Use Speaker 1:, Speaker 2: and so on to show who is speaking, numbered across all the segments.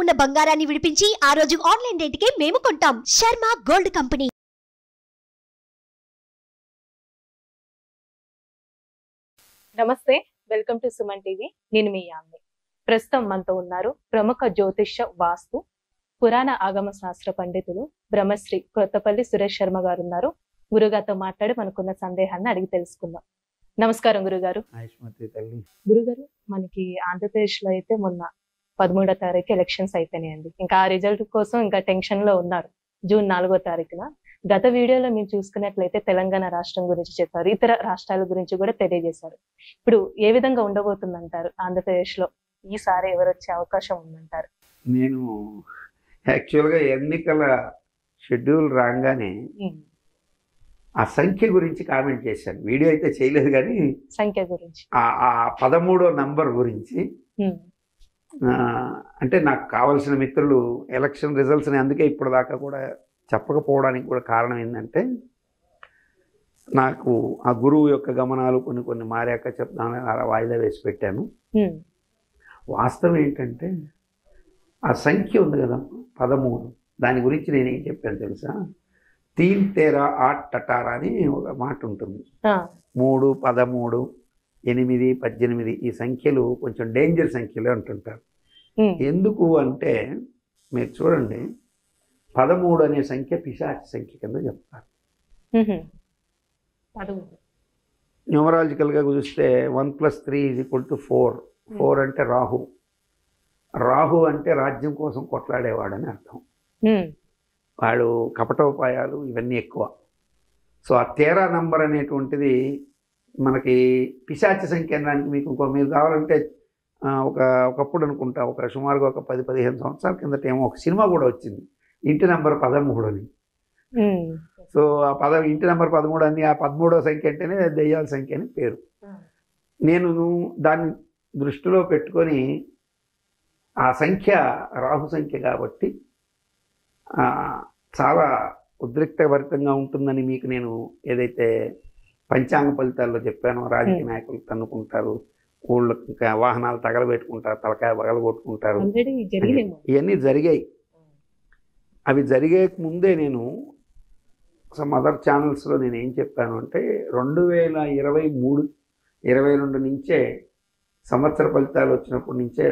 Speaker 1: ఉన్న బంగారాన్ని విడిపించి ఆ రోజు ఆన్లైన్ రేటుకే మేము కొంటాం శర్మ గోల్డ్ కంపెనీ
Speaker 2: నమస్తే వెల్కమ్ టు సుమన్ టీవీ నేను మీ యామ్ని ప్రస్తుతం మనతో ఉన్నారు ప్రముఖ జ్యోతిష్య వాస్తు పురాణ ఆగమ శాస్త్ర పండితులు బ్రహ్మశ్రీ కొత్తపల్లి సురేష్ శర్మ గారు ఉన్నారు గురుగారితో మాట్లాడి మనకున్న సందేహాన్ని అడిగి తెలుసుకుందాం నమస్కారం గురుగారు
Speaker 3: ఆయుష్మతి తల్లి
Speaker 2: గురుగారు మనకి ఆంధ్రప్రదేశ్ లో అయితే మొన్న పదమూడో తారీఖు ఎలక్షన్స్ అయిపోయినాయండి ఇంకా ఆ రిజల్ట్ కోసం ఇంకా టెన్షన్ లో ఉన్నారు జూన్ నాలుగో తారీఖున గత వీడియోలో మీరు చూసుకున్నట్లయితే తెలంగాణ రాష్ట్రం గురించి చెప్పారు ఇతర రాష్ట్రాల గురించి కూడా తెలియజేశారు ఇప్పుడు ఏ విధంగా ఉండబోతుందంటారు ఆంధ్రప్రదేశ్ లో ఈసారి ఎవరు వచ్చే అవకాశం ఉందంటారు
Speaker 3: నేను యాక్చువల్గా ఎన్నికల షెడ్యూల్ రాగానే ఆ సంఖ్య గురించి కామెంట్ చేశాను వీడియో అయితే చేయలేదు కానీ
Speaker 2: సంఖ్య గురించి
Speaker 3: ఆ ఆ పదమూడో నంబర్ గురించి
Speaker 2: ఉమ్,
Speaker 3: ఆ, అంటే నాకు కావలసిన మిత్రులు ఎలక్షన్ రిజల్ట్స్ని అందుకే ఇప్పటిదాకా కూడా చెప్పకపోవడానికి కూడా కారణం ఏంటంటే నాకు ఆ గురువు యొక్క గమనాలు కొన్ని కొన్ని మారాక చెప్తాను అలా వాయిదా వేసి పెట్టాను
Speaker 2: ఉమ్,
Speaker 3: వాస్తవం ఏంటంటే ఆ సంఖ్య ఉంది కదా పదమూడు దాని గురించి నేను ఏం చెప్పాను తెలుసా తీన్ తేరా ఆట్ టటారా అని ఒక మాట ఉంటుంది
Speaker 2: ఆ,
Speaker 3: మూడు పదమూడు ఎనిమిది పద్దెనిమిది ఈ సంఖ్యలు కొంచెం డేంజర్ సంఖ్యలు అంటుంటారు
Speaker 2: ఉమ్,
Speaker 3: ఎందుకు అంటే మీరు చూడండి పదమూడు అనే సంఖ్య పిశాచ సంఖ్య కింద చెప్తారు
Speaker 2: ఉహు. పదమూడు.
Speaker 3: న్యూమరాలజికల్గా చూస్తే one plus three is equal to four four అంటే రాహు రాహు అంటే రాజ్యం కోసం కొట్లాడేవాడని అర్థం
Speaker 2: ఉమ్,
Speaker 3: వాడు కపటోపాయాలు ఇవన్నీ ఎక్కువ సో ఆ తేరా నంబర్ అనేటువంటిది మనకి పిశాచ సంఖ్య అనడానికి మీకు ఇంకో మీరు కావాలంటే ఆ, ఒక ఒకప్పుడు అనుకుంటా ఒక సుమారుగా ఒక పది పదిహేను సంవత్సరాల కిందట ఏమో ఒక సినిమా కూడా వచ్చింది ఇంటి నెంబర్ పదమూడు అని
Speaker 2: ఉమ్,
Speaker 3: సో ఆ పద ఇంటి నెంబర్ పదమూడు అని ఆ పదమూడో సంఖ్య అంటేనే దెయ్యాల సంఖ్య అని పేరు నేను దాన్ని దృష్టిలో పెట్టుకొని ఆ సంఖ్య రాహు సంఖ్య కాబట్టి ఆ, చాలా ఉద్రిక్తభరితంగా ఉంటుందని మీకు నేను ఏదైతే పంచాంగ ఫలితాల్లో చెప్పానో రాజకీయ
Speaker 2: Hmm.
Speaker 3: నాయకులు తన్నుకుంటారు ఊళ్ళో ఇంకా వాహనాలు తగలబెట్టుకుంటారు తలకాయ పగలగొట్టుకుంటారు
Speaker 2: ఆల్రెడీ జరిగినేమో
Speaker 3: ఇవన్నీ జరిగాయి అవి జరిగే ముందే నేను సమ్ అదర్ ఛానల్స్లో నేను ఏం చెప్పాను అంటే రెండు వేల ఇరవై మూడు ఇరవై రెండు నుంచే సంవత్సర ఫలితాలు వచ్చినప్పటి నుంచే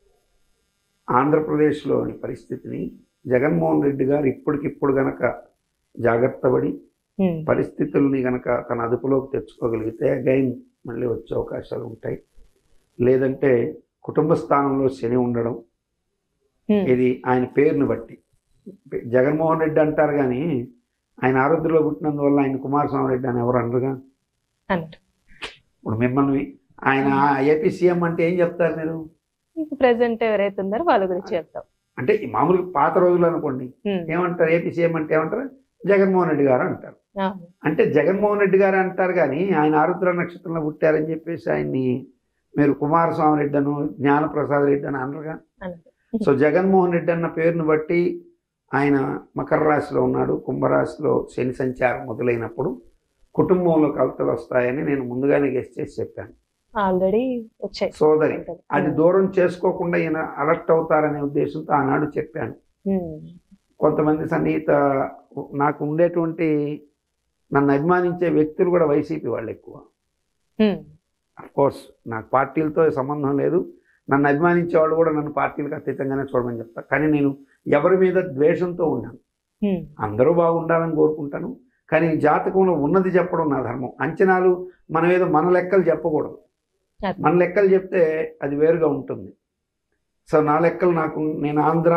Speaker 3: ఆంధ్రప్రదేశ్లోని పరిస్థితిని జగన్మోహన్ రెడ్డి గారు ఇప్పటికిప్పుడు గనక జాగ్రత్త పడి
Speaker 2: ఉమ్,
Speaker 3: పరిస్థితుల్ని గనక తన అదుపులోకి తెచ్చుకోగలిగితే అగైన్ మళ్ళీ వచ్చే అవకాశాలు ఉంటాయి లేదంటే కుటుంబ స్థానంలో శని ఉండడం
Speaker 2: ఉమ్,
Speaker 3: ఇది ఆయన పేరుని బట్టి జగన్మోహన్ రెడ్డి అంటారు కానీ ఆయన ఆరోగ్యంలో పుట్టినందువల్ల ఆయన కుమారస్వామి రెడ్డి అని ఎవరు అనరుగా
Speaker 2: అన్నారు
Speaker 3: ఇప్పుడు మిమ్మల్ని ఆయన ఏపీ సీఎం అంటే ఏం చెప్తారు మీరు
Speaker 2: మీకు ప్రెసెంట్ ఎవరైతే ఉన్నారో వాళ్ళ గురించి చెప్తాం
Speaker 3: అంటే ఈ మామూలుగా పాత రోజులు అనుకోండి
Speaker 2: ఉమ్,
Speaker 3: ఏమంటారు ఏపీ సీఎం అంటే ఏమంటారు జగన్మోహన్ రెడ్డి గారు అంటారు
Speaker 2: అవును.
Speaker 3: అంటే జగన్మోహన్ రెడ్డి గారు అంటారు కానీ ఆయన ఆరుద్ర నక్షత్రంలో పుట్టారని చెప్పేసి ఆయన్ని మీరు కుమారస్వామి రెడ్డి అను జ్ఞానప్రసాద్ రెడ్డి అని అనరుగా
Speaker 2: అన్నారు.
Speaker 3: సో జగన్మోహన్ రెడ్డి అన్న పేరును బట్టి ఆయన మకర రాశిలో ఉన్నాడు కుంభరాశిలో శని సంచారం మొదలైనప్పుడు కుటుంబంలో కలతలు వస్తాయని నేను ముందుగానే గెస్ట్ చేసి చెప్పాను
Speaker 2: ఆల్రెడీ వచ్చాయి
Speaker 3: సోదరి
Speaker 2: ఉంటది.
Speaker 3: అది దూరం చేసుకోకుండా ఈయన అలర్ట్ అవుతారనే ఉద్దేశంతో ఆనాడు చెప్పాను
Speaker 2: ఉమ్,
Speaker 3: కొంతమంది సన్నిహిత నాకు ఉండేటువంటి నన్ను అభిమానించే వ్యక్తులు కూడా వైసీపీ వాళ్ళు ఎక్కువ
Speaker 2: ఉమ్,
Speaker 3: కోర్స్ నాకు పార్టీలతో సంబంధం లేదు నన్ను అభిమానించే వాళ్ళు కూడా నన్ను పార్టీలకు అతీతంగానే చూడమని చెప్తా కానీ నేను ఎవరి మీద ద్వేషంతో ఉన్నాను
Speaker 2: ఉమ్,
Speaker 3: అందరూ బాగుండాలని కోరుకుంటాను కానీ ఈ జాతకంలో ఉన్నది చెప్పడం నా ధర్మం అంచనాలు మనం ఏదో మన లెక్కలు చెప్పకూడదు
Speaker 2: అది.
Speaker 3: మన లెక్కలు చెప్తే అది వేరుగా ఉంటుంది సో నా లెక్కలు నాకు నేను ఆంధ్ర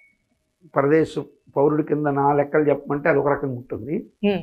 Speaker 3: ప్రదేశ్ పౌరుడి కింద నా లెక్కలు చెప్పమంటే అది ఒక రకంగా ఉంటుంది
Speaker 2: ఉమ్,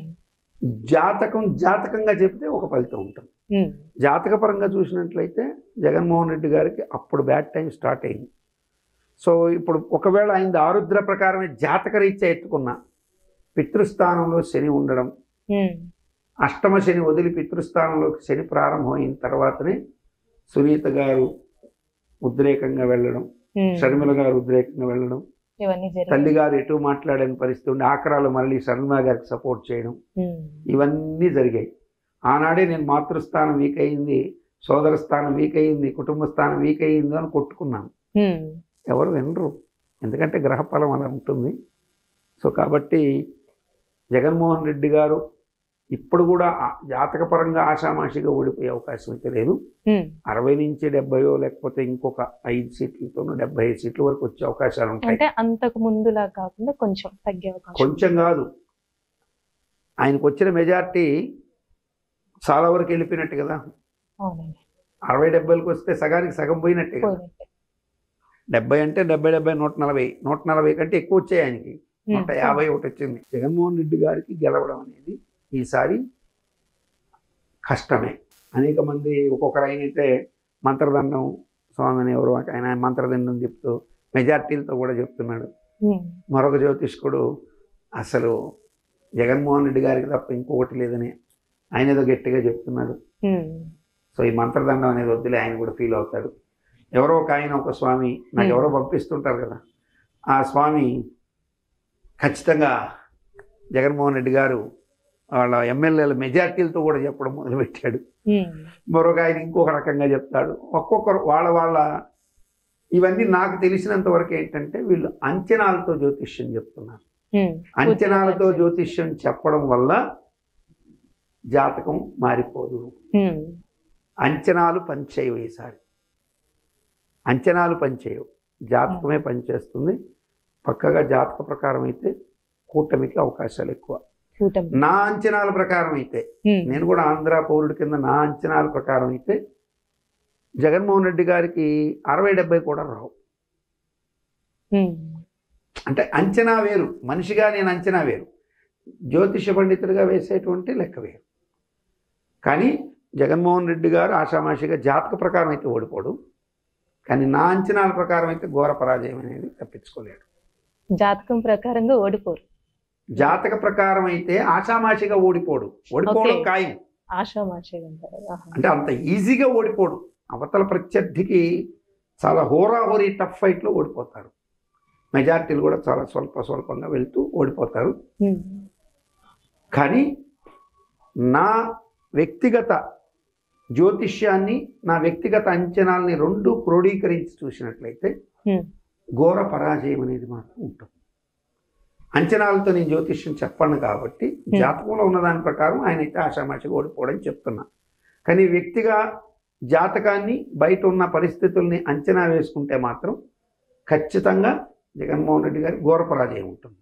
Speaker 3: జాతకం జాతకంగా చెప్తే ఒక ఫలితం ఉంటుంది
Speaker 2: ఉమ్,
Speaker 3: జాతకపరంగా చూసినట్లయితే జగన్మోహన్ రెడ్డి గారికి అప్పుడు బ్యాడ్ టైం స్టార్ట్ అయింది సో ఇప్పుడు ఒకవేళ ఆయన ఆరుద్ర ప్రకారమే జాతక రీత్యా ఎత్తుకున్న పితృస్థానంలో శని ఉండడం
Speaker 2: ఉమ్,
Speaker 3: అష్టమ శని వదిలి పితృస్థానంలోకి శని ప్రారంభమైన తర్వాతనే సునీత గారు ఉద్రేకంగా వెళ్ళడం
Speaker 2: ఉమ్,
Speaker 3: షర్మిల గారు ఉద్రేకంగా వెళ్ళడం
Speaker 2: ఇవన్నీ జరిగాయి
Speaker 3: తల్లి గారు ఎటు మాట్లాడని పరిస్థితి ఉండి ఆఖరాలు మళ్ళీ షర్మిల గారికి సపోర్ట్ చేయడం
Speaker 2: ఉమ్,
Speaker 3: ఇవన్నీ జరిగాయి ఆనాడే నేను మాతృస్థానం వీక్ అయింది సోదర స్థానం వీక్ అయింది కుటుంబ స్థానం వీక్ అయింది అని కొట్టుకున్నాను
Speaker 2: ఉమ్,
Speaker 3: ఎవరు వినరు ఎందుకంటే గ్రహఫలం అలా ఉంటుంది సో కాబట్టి జగన్మోహన్ రెడ్డి గారు ఇప్పుడు కూడా ఆ జాతకపరంగా ఆషామాషిగా ఓడిపోయే అవకాశం అయితే లేదు
Speaker 2: ఉమ్,
Speaker 3: అరవై నుంచి డెబ్బయో లేకపోతే ఇంకొక ఐదు సీట్లతోనూ డెబ్బై ఐదు సీట్ల వరకు వచ్చే అవకాశాలు ఉంటాయి
Speaker 2: అంటే అంతకు ముందులా కాకుండా కొంచెం తగ్గే అవకాశం
Speaker 3: కొంచెం కాదు ఆయనకు వచ్చిన మెజార్టీ చాలా వరకు వెళ్ళిపోయినట్టు కదా
Speaker 2: అవునండి
Speaker 3: అరవై డెబ్బైలకు వస్తే సగానికి సగం పోయినట్టే కదా
Speaker 2: పోయినట్టే
Speaker 3: డెబ్బై అంటే డెబ్బై డెబ్బై నూట నలభై నూట నలభై కంటే ఎక్కువ వచ్చాయి ఆయనకి
Speaker 2: ఉమ్,
Speaker 3: నూట యాభై ఒకటి వచ్చింది జగన్మోహన్ రెడ్డి గారికి గెలవడం అనేది ఈసారి కష్టమే అనేక మంది ఒక్కొక్కరు ఆయనైతే మంత్రదండం స్వామి అని ఎవరు ఆయన మంత్రదండం చెప్తూ మెజార్టీలతో కూడా చెప్తున్నాడు
Speaker 2: ఉమ్,
Speaker 3: మరొక జ్యోతిష్కుడు అసలు జగన్మోహన్ రెడ్డి గారికి తప్ప ఇంకొకటి లేదని ఆయన ఏదో గట్టిగా చెప్తున్నాడు
Speaker 2: ఉమ్,
Speaker 3: సో ఈ మంత్రదండం అనేది వద్దులే ఆయన కూడా ఫీల్ అవుతాడు ఎవరో ఒక ఆయన ఒక స్వామి నాకు ఎవరో పంపిస్తుంటారు కదా ఆ స్వామి ఖచ్చితంగా జగన్మోహన్ రెడ్డి గారు వాళ్ళ ఎమ్మెల్యేల మెజార్టీలతో కూడా చెప్పడం మొదలుపెట్టాడు
Speaker 2: ఉమ్,
Speaker 3: మరొక ఆయన ఇంకొక రకంగా చెప్తాడు ఒక్కొక్కరు వాళ్ళ వాళ్ళ ఇవన్నీ నాకు తెలిసినంత వరకు ఏంటంటే వీళ్ళు అంచనాలతో జ్యోతిష్యం చెప్తున్నారు
Speaker 2: ఉమ్,
Speaker 3: అంచనాలతో జ్యోతిష్యం చెప్పడం వల్ల జాతకం మారిపోదు
Speaker 2: ఉమ్,
Speaker 3: అంచనాలు పనిచేయవు ఈసారి అంచనాలు పనిచేయవు జాతకమే పనిచేస్తుంది పక్కగా జాతక ప్రకారం అయితే కూటమికి అవకాశాలు ఎక్కువ
Speaker 2: కూటమి
Speaker 3: నా అంచనాల ప్రకారం అయితే
Speaker 2: ఉమ్,
Speaker 3: నేను కూడా ఆంధ్ర పౌరుడి కింద నా అంచనాల ప్రకారం అయితే జగన్మోహన్ రెడ్డి గారికి అరవై డెబ్బై కూడా రావు
Speaker 2: ఉమ్,
Speaker 3: అంటే అంచనా వేరు మనిషిగా నేను అంచనా వేరు జ్యోతిష పండితుడిగా వేసేటువంటి లెక్క వేరు కానీ జగన్మోహన్ రెడ్డి గారు ఆషామాషిగా జాతక ప్రకారం అయితే ఓడిపోడు కానీ నా అంచనాల ప్రకారం అయితే ఘోర పరాజయం అనేది తప్పించుకోలేడు
Speaker 2: జాతకం ప్రకారంగా ఓడిపోరు
Speaker 3: జాతక ప్రకారం అయితే ఆషామాషిగా ఓడిపోడు ఓడిపోవడం
Speaker 2: Okay.
Speaker 3: ఖాయం
Speaker 2: ఆశామాషగా అంటారు ఆహా.
Speaker 3: అంటే అంత ఈజీగా ఓడిపోడు అవతల ప్రత్యర్థికి చాలా హోరాహోరీ టఫ్ ఫైట్లో ఓడిపోతారు మెజార్టీలు కూడా చాలా స్వల్ప స్వల్పంగా వెళ్తూ ఓడిపోతారు
Speaker 2: ఉమ్,
Speaker 3: కానీ నా వ్యక్తిగత జ్యోతిష్యాన్ని నా వ్యక్తిగత అంచనాల్ని రెండు క్రోడీకరించి చూసినట్లయితే
Speaker 2: ఉమ్,
Speaker 3: ఘోర పరాజయం అనేది మాత్రం ఉంటుంది అంచనాలతో నేను జ్యోతిష్యం చెప్పను కాబట్టి జాతకంలో ఉన్న దాని ప్రకారం ఆయన అయితే ఆషామాషిగా ఓడిపోవడం చెప్తున్నా కానీ వ్యక్తిగా జాతకాన్ని బయట ఉన్న పరిస్థితుల్ని అంచనా వేసుకుంటే మాత్రం ఖచ్చితంగా జగన్మోహన్ రెడ్డి గారి ఘోర పరాజయం ఉంటుంది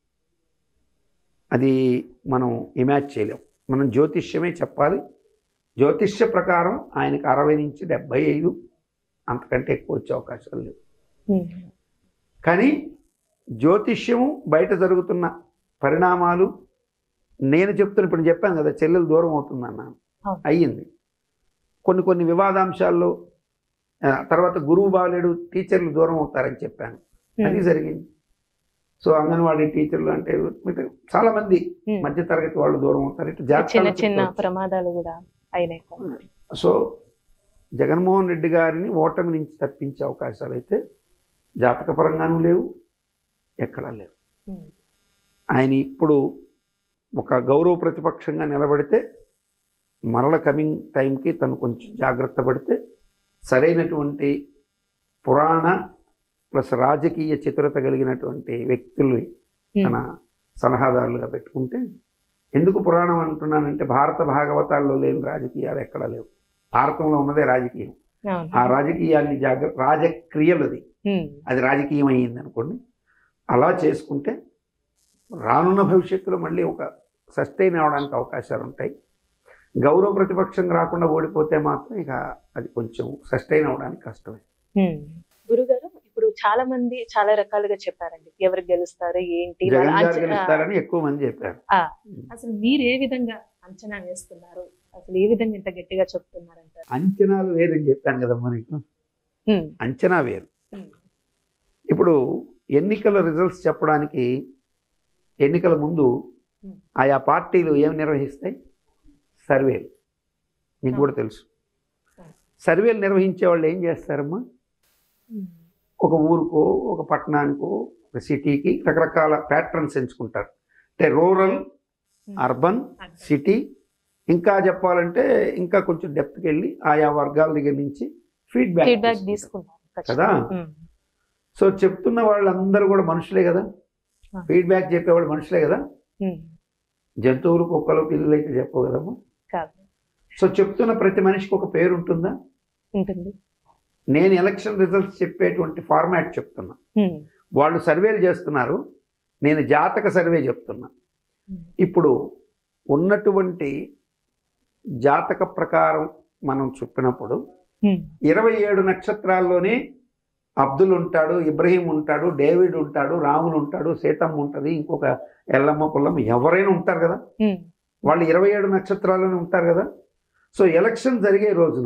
Speaker 3: అది మనం ఇమాజ్ చేయలేం మనం జ్యోతిష్యమే చెప్పాలి జ్యోతిష్య ప్రకారం ఆయనకి అరవై నుంచి డెబ్బై ఐదు అంతకంటే ఎక్కువ వచ్చే అవకాశాలు లేవు
Speaker 2: ఉమ్,
Speaker 3: కానీ జ్యోతిష్యము బయట జరుగుతున్న పరిణామాలు నేను చెప్తున్న ఇప్పుడు చెప్పాను కదా చెల్లెలు దూరం అవుతుందన్నాను
Speaker 2: అవును.
Speaker 3: అయ్యింది కొన్ని కొన్ని వివాదాంశాల్లో ఆ, తర్వాత గురువు బాలేడు టీచర్లు దూరం అవుతారని చెప్పాను అది
Speaker 2: ఉమ్,
Speaker 3: జరిగింది సో అంగన్వాడీ టీచర్లు అంటే ఇటు చాలా మంది
Speaker 2: ఉమ్.
Speaker 3: మధ్య తరగతి వాళ్ళు దూరం అవుతారు ఇటు
Speaker 2: చిన్న
Speaker 3: జాతకాలు
Speaker 2: చిన్న
Speaker 3: చెప్తూ
Speaker 2: ప్రమాదాలు కూడా అయినాయి కదా.
Speaker 3: సో జగన్మోహన్ రెడ్డి గారిని ఓటమి నుంచి తప్పించే అవకాశాలు అయితే జాతకపరంగానూ లేవు ఎక్కడా లేవు
Speaker 2: ఉమ్,
Speaker 3: ఆయన ఇప్పుడు ఒక గౌరవ ప్రతిపక్షంగా నిలబడితే మరల కమింగ్ టైంకి తను కొంచెం జాగ్రత్త పడితే సరైనటువంటి పురాణ ప్లస్ రాజకీయ చతురత కలిగినటువంటి వ్యక్తుల్ని తన సలహాదారులుగా పెట్టుకుంటే ఎందుకు పురాణం అంటున్నానంటే భారత భాగవతాల్లో లేని రాజకీయాలు ఎక్కడా లేవు భారతంలో ఉన్నదే రాజకీయం
Speaker 2: అవును.
Speaker 3: ఆ రాజకీయాన్ని జాగ్ర రాజక్రియలు అది
Speaker 2: ఉమ్,
Speaker 3: అది రాజకీయం అయ్యింది అనుకోండి అలా చేసుకుంటే రానున్న భవిష్యత్తులో మళ్ళీ ఒక సస్టైన్ అవడానికి అవకాశాలు ఉంటాయి గౌరవ ప్రతిపక్షం రాకుండా ఓడిపోతే మాత్రం ఇక అది కొంచెం సస్టైన్ అవడానికి కష్టమే
Speaker 2: ఉమ్. గురుగారు ఇప్పుడు చాలా మంది చాలా రకాలుగా చెప్పారండి ఎవరు గెలుస్తారు ఏంటి వాళ్ళ
Speaker 3: జగన్ గారు
Speaker 2: అంచనా-
Speaker 3: గెలుస్తారని ఎక్కువ మంది చెప్పారు
Speaker 2: అసలు మీరు ఏ విధంగా అంచనా వేస్తున్నారు అసలు ఏ విధంగా ఇంత గట్టిగా చెప్తున్నారంటారు
Speaker 3: అంచనాలు వేరని చెప్పాను కదమ్మా నీకు
Speaker 2: ఉమ్,
Speaker 3: అంచనా వేరు
Speaker 2: ఉమ్,
Speaker 3: ఇప్పుడు ఎన్నికల రిజల్ట్స్ చెప్పడానికి ఎన్నికల ముందు
Speaker 2: Hmm.
Speaker 3: ఆయా పార్టీలు ఏం నిర్వహిస్తాయి సర్వేలు నీకు కూడా తెలుసు
Speaker 2: Hmm.
Speaker 3: సర్వేలు నిర్వహించే వాళ్ళు ఏం చేస్తారమ్మా
Speaker 2: ఉమ్,
Speaker 3: ఒక ఊరుకో ఒక పట్టణానికో ఒక సిటీకి రకరకాల ప్యాటర్న్స్ ఎంచుకుంటారు అంటే రూరల్
Speaker 2: ఉమ్.
Speaker 3: అర్బన్
Speaker 2: అర్థం.
Speaker 3: సిటీ ఇంకా చెప్పాలంటే ఇంకా కొంచెం డెప్త్కి వెళ్ళి ఆయా వర్గాల దగ్గర నుంచి ఫీడ్బ్యాక్
Speaker 2: ఫీడ్బ్యాక్ తీసుకుంటారు
Speaker 3: కదా?
Speaker 2: ఖచ్చితంగా. ఉమ్,
Speaker 3: సో చెప్తున్న వాళ్ళందరూ కూడా మనుషులే కదా
Speaker 2: ఆ.
Speaker 3: ఫీడ్బ్యాక్ చెప్పేవాళ్ళు మనుషులే కదా
Speaker 2: ఉమ్,
Speaker 3: జంతువులు కుక్కలు పిల్లలు అయితే చెప్పవు కదమ్మా
Speaker 2: కాదు
Speaker 3: సో చెప్తున్న ప్రతి మనిషికి ఒక పేరు ఉంటుందా
Speaker 2: ఉంటుంది
Speaker 3: నేను ఎలక్షన్ రిజల్ట్స్ చెప్పేటువంటి ఫార్మాట్ చెప్తున్నా
Speaker 2: ఉమ్,
Speaker 3: వాళ్ళు సర్వేలు చేస్తున్నారు నేను జాతక సర్వే చెప్తున్నా
Speaker 2: ఉమ్,
Speaker 3: ఇప్పుడు ఉన్నటువంటి జాతక ప్రకారం మనం చెప్పినప్పుడు
Speaker 2: ఉమ్,
Speaker 3: ఇరవై ఏడు నక్షత్రాల్లోనే అబ్దుల్ ఉంటాడు ఇబ్రహీం ఉంటాడు డేవిడ్ ఉంటాడు రాములు ఉంటాడు సీతమ్మ ఉంటుంది ఇంకొక ఎల్లమ్మ పుల్లమ్మ ఎవరైనా ఉంటారు కదా
Speaker 2: ఉమ్,
Speaker 3: వాళ్ళు ఇరవై ఏడు నక్షత్రాల్లోనే ఉంటారు కదా సో ఎలక్షన్ జరిగే రోజున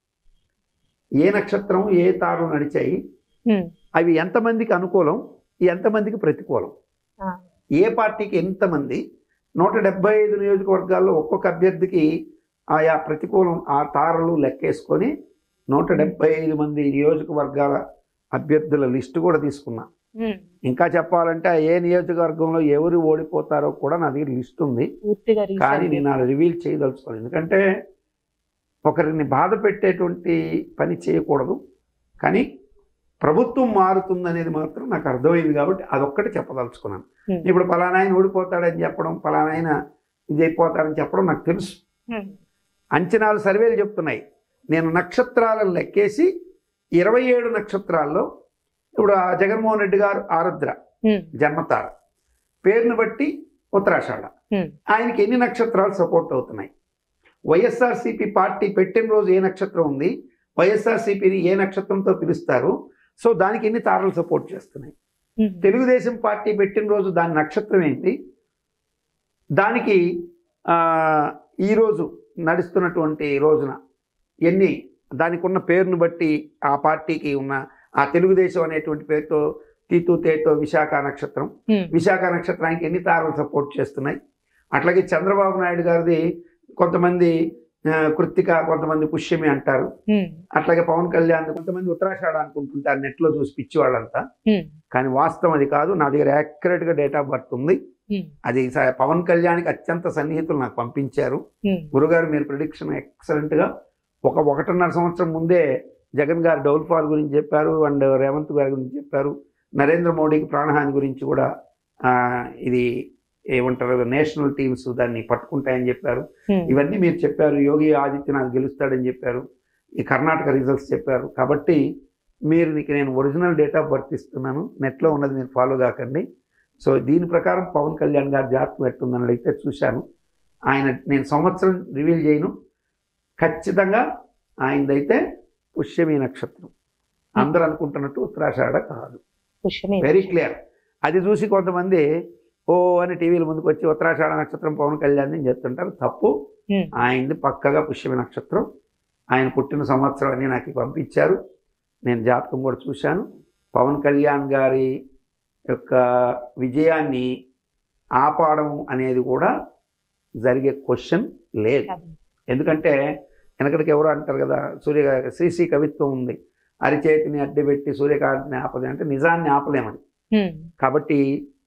Speaker 3: ఏ నక్షత్రం ఏ తారు నడిచాయి
Speaker 2: ఉమ్,
Speaker 3: అవి ఎంతమందికి అనుకూలం ఎంతమందికి ప్రతికూలం
Speaker 2: ఆ,
Speaker 3: ఏ పార్టీకి ఎంతమంది నూట డెబ్బై ఐదు నియోజకవర్గాల్లో ఒక్కొక్క అభ్యర్థికి ఆయా ప్రతికూలం ఆ తారలు లెక్కేసుకొని నూట డెబ్బై ఐదు మంది నియోజకవర్గాల అభ్యర్థుల లిస్టు కూడా తీసుకున్నా
Speaker 2: ఉమ్,
Speaker 3: ఇంకా చెప్పాలంటే ఆ ఏ నియోజకవర్గంలో ఎవరు ఓడిపోతారో కూడా నా దగ్గర లిస్ట్ ఉంది
Speaker 2: పూర్తిగా
Speaker 3: కానీ
Speaker 2: రీసెంట్
Speaker 3: నేను అలా రివీల్ చేయదలుచుకోలేదు ఎందుకంటే ఒకరిని బాధ పెట్టేటువంటి పని చేయకూడదు కానీ ప్రభుత్వం మారుతుందనేది మాత్రం నాకు అర్థమైంది కాబట్టి అదొక్కటి చెప్పదలుచుకున్నాను
Speaker 2: Hmm.
Speaker 3: ఇప్పుడు పలానా ఆయన ఓడిపోతాడని చెప్పడం పలానా ఆయన ఇది అయిపోతాడని చెప్పడం నాకు తెలుసు
Speaker 2: ఉమ్,
Speaker 3: అంచనాలు సర్వేలు చెప్తున్నాయి నేను నక్షత్రాలను లెక్కేసి ఇరవై ఏడు నక్షత్రాల్లో ఇప్పుడు ఆ జగన్మోహన్ రెడ్డి గారు ఆరుద్ర
Speaker 2: ఉమ్,
Speaker 3: జన్మతార పేరును బట్టి ఉత్తరాషాఢ
Speaker 2: ఉమ్,
Speaker 3: ఆయనకి ఎన్ని నక్షత్రాలు సపోర్ట్ అవుతున్నాయి వైఎస్ఆర్సీపీ పార్టీ పెట్టిన రోజు ఏ నక్షత్రం ఉంది వైఎస్ఆర్సీపీని ఏ నక్షత్రంతో పిలుస్తారు సో దానికి ఎన్ని తారలు సపోర్ట్ చేస్తున్నాయి
Speaker 2: ఉమ్,
Speaker 3: తెలుగుదేశం పార్టీ పెట్టిన రోజు దాని నక్షత్రం ఏంటి దానికి ఆ, ఈరోజు నడుస్తున్నటువంటి రోజున ఎన్ని దానికి ఉన్న పేరును బట్టి ఆ పార్టీకి ఉన్న ఆ తెలుగుదేశం అనేటువంటి పేరుతో తీతు తేతో విశాఖ నక్షత్రం
Speaker 2: ఉమ్,
Speaker 3: విశాఖ నక్షత్రానికి ఎన్ని తారలు సపోర్ట్ చేస్తున్నాయి అట్లాగే చంద్రబాబు నాయుడు గారిది కొంతమంది ఆ, కృత్తిక కొంతమంది పుష్యమి అంటారు
Speaker 2: ఉమ్,
Speaker 3: అట్లాగే పవన్ కళ్యాణ్ కొంతమంది ఉత్తరాషాఢ అనుకుంటుంటారు నెట్లో చూసి పిచ్చి వాళ్ళంతా
Speaker 2: ఉమ్,
Speaker 3: కానీ వాస్తవం అది కాదు నా దగ్గర యాక్యురేట్గా డేట్ ఆఫ్ బర్త్ ఉంది
Speaker 2: ఉమ్,
Speaker 3: అది స- పవన్ కళ్యాణ్కి అత్యంత సన్నిహితులు నాకు పంపించారు
Speaker 2: ఉమ్,
Speaker 3: గురుగారు మీరు ప్రిడిక్షన్ ఎక్సలెంట్గా ఒక ఒకటిన్నర సంవత్సరం ముందే జగన్ గారు డౌల్ ఫాల్ గురించి చెప్పారు అండ్ రేవంత్ గారి గురించి చెప్పారు నరేంద్ర మోడీకి ప్రాణహాని గురించి కూడా ఆ, ఇది ఏమంటారు నేషనల్ టీమ్స్ దాన్ని పట్టుకుంటాయని చెప్పారు
Speaker 2: ఉమ్,
Speaker 3: ఇవన్నీ మీరు చెప్పారు యోగి ఆదిత్యనాథ్ గెలుస్తాడని చెప్పారు ఈ కర్ణాటక రిజల్ట్స్ చెప్పారు కాబట్టి మీరు నీకు నేను ఒరిజినల్ డేట్ ఆఫ్ బర్త్ ఇస్తున్నాను నెట్లో ఉన్నది మీరు ఫాలో కాకండి సో దీని ప్రకారం పవన్ కళ్యాణ్ గారి జాతకం ఎట్టుందని అయితే చూశాను ఆయన నేను సంవత్సరం రివీల్ చేయను ఖచ్చితంగా ఆయనదైతే పుష్యమి నక్షత్రం అందరూ అనుకుంటున్నట్టు ఉత్తరాషాఢ కాదు
Speaker 2: పుష్యమి
Speaker 3: వెరీ క్లియర్ అది చూసి కొంతమంది ఓ అని టీవీల ముందుకు వచ్చి ఉత్తరాషాఢ నక్షత్రం పవన్ కళ్యాణ్ అని చెప్తుంటారు తప్పు
Speaker 2: ఉమ్,
Speaker 3: ఆయనది పక్కగా పుష్యమి నక్షత్రం ఆయన పుట్టిన సంవత్సరం అన్ని నాకు పంపించారు నేను జాతకం కూడా చూశాను పవన్ కళ్యాణ్ గారి యొక్క విజయాన్ని ఆపాడం అనేది కూడా జరిగే క్వశ్చన్ లేదు
Speaker 2: కాదు.
Speaker 3: ఎందుకంటే వెనకడికి ఎవరో అంటారు కదా సూర్య శ్రీశ్రీ కవిత్వం ఉంది అరిచేతిని అడ్డుపెట్టి సూర్యకాంతిని ఆపది అంటే నిజాన్ని ఆపలేమని
Speaker 2: ఉమ్,
Speaker 3: కాబట్టి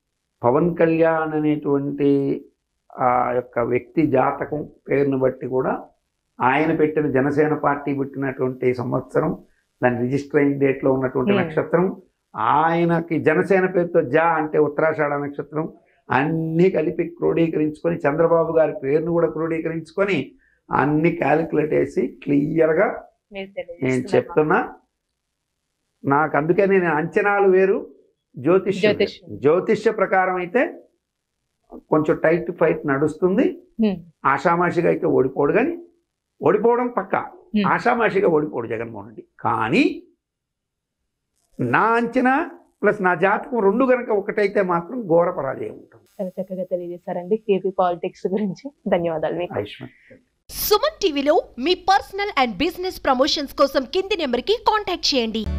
Speaker 3: పవన్ కళ్యాణ్ అనేటువంటి ఆ యొక్క వ్యక్తి జాతకం పేరును బట్టి కూడా ఆయన పెట్టిన జనసేన పార్టీ పెట్టినటువంటి సంవత్సరం దాని రిజిస్టర్ అయిన డేట్లో ఉన్నటువంటి
Speaker 2: Hmm.
Speaker 3: నక్షత్రం ఆయనకి జనసేన పేరుతో జా అంటే ఉత్తరాషాఢ నక్షత్రం అన్నీ కలిపి క్రోడీకరించుకొని చంద్రబాబు గారి పేరును కూడా క్రోడీకరించుకొని అన్ని క్యాలిక్యులేట్ వేసి క్లియర్గా
Speaker 2: మీరు
Speaker 3: నేను
Speaker 2: తెలియజేస్తున్నారు.
Speaker 3: చెప్తున్నా నాకు అందుకే నేను అంచనాలు వేరు జ్యోతిష్యం వేరు.
Speaker 2: జ్యోతిష్యం.
Speaker 3: జ్యోతిష్య ప్రకారం అయితే కొంచెం టైట్ ఫైట్ నడుస్తుంది
Speaker 2: ఉమ్,
Speaker 3: ఆషామాషిగా అయితే ఓడిపోడు కానీ ఓడిపోవడం పక్క
Speaker 2: Hmm.
Speaker 3: ఆషామాషిగా ఓడిపోడు జగన్మోహన్ రెడ్డి కానీ నా అంచనా ప్లస్ నా జాతకం రెండు గనక ఒకటైతే మాత్రం ఘోర పరాజయం ఉంటుంది
Speaker 2: చాలా చక్కగా తెలియజేశారండి ఏపీ పాలిటిక్స్ గురించి ధన్యవాదాలు మీకు
Speaker 3: ఆయుష్మాన్
Speaker 1: సుమన్ టీవీలో మీ పర్సనల్ అండ్ బిజినెస్ ప్రమోషన్స్ కోసం కింది నెంబర్కి కాంటాక్ట్ చేయండి